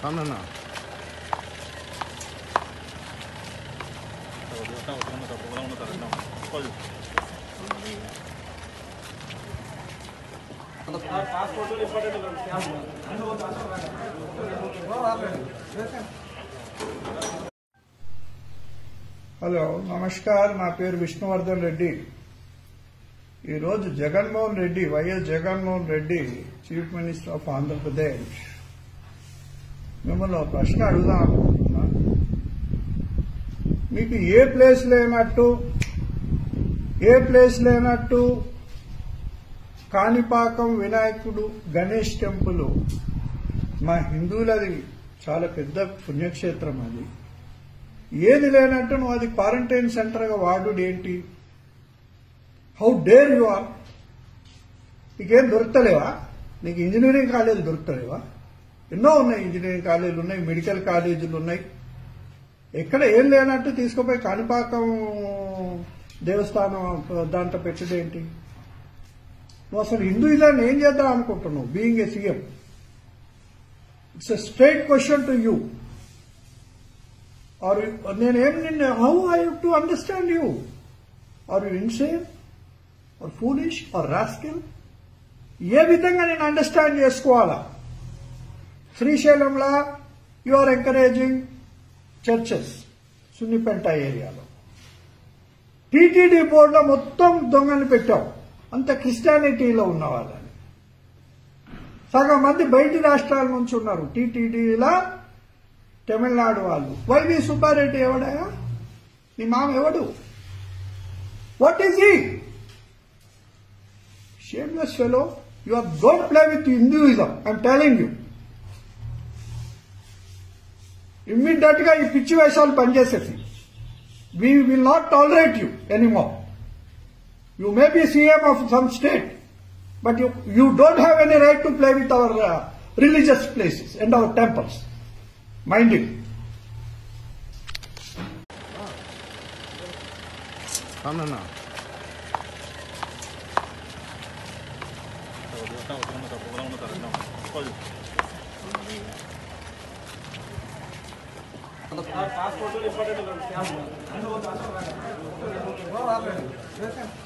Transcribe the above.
అవునన్నా హలో నమస్కార్ నా పేరు విష్ణువర్ధన్ రెడ్డి ఈరోజు Jaganmohan Reddy YS Jaganmohan Reddy chief minister of Andhra Pradesh మిమ్మల్ని ఒక ప్రశ్న అడుగుదాం అనుకుంటున్నా మీకు ఏ ప్లేస్ లేనట్టు ఏ ప్లేస్ లేనట్టు కాణిపాకం వినాయకుడు గణేష్ టెంపుల్ మా హిందువులది చాలా పెద్ద పుణ్యక్షేత్రం అది ఏది లేనట్టు నువ్వు అది క్వారంటైన్ సెంటర్గా వాడు ఏంటి హౌ డేర్ యు ఆర్ నీకేం దొరుకుతలేవా నీకు ఇంజనీరింగ్ కాలేజీలు దొరుకుతలేవా ఎన్నో ఉన్నాయి ఇంజనీరింగ్ కాలేజీలు ఉన్నాయి మెడికల్ కాలేజీలు ఉన్నాయి ఎక్కడ ఏం లేనట్టు తీసుకుపోయి కాణిపాకం దేవస్థానం దాంట్లో పెట్టడేంటి నువ్వు అసలు హిందూయిజాన్ని ఏం చేద్దాం అనుకుంటున్నావు being a CM it's a straight question to you or నేనేం నిన్ను how I to understand you are you insane or foolish or rascal ఏ విధంగా నేను అండర్స్టాండ్ చేసుకోవాలా శ్రీశైలంలో you are encouraging churches Sunnipenta ఏరియాలో టీటీడీ బోర్డులో మొత్తం దొంగలు పెట్టావు అంత క్రిస్టియానిటీలో ఉన్న వాళ్ళని సగం మంది బయటి రాష్ట్రాల నుంచి ఉన్నారు టీటీడీలా తమిళనాడు వాళ్ళు వైవి సుబ్బారెడ్డి ఎవడయా నీ మామ ఎవడు what is he shameless fellow you are don't play with Hinduism I'm telling you immediate గా ఈ పిచ్చి వేషాలు పనిచేసేసి we will not tolerate you anymore you may be CM of some state but you you don't have any right to play with our religious places and our temples mind it అవునన్నా passport important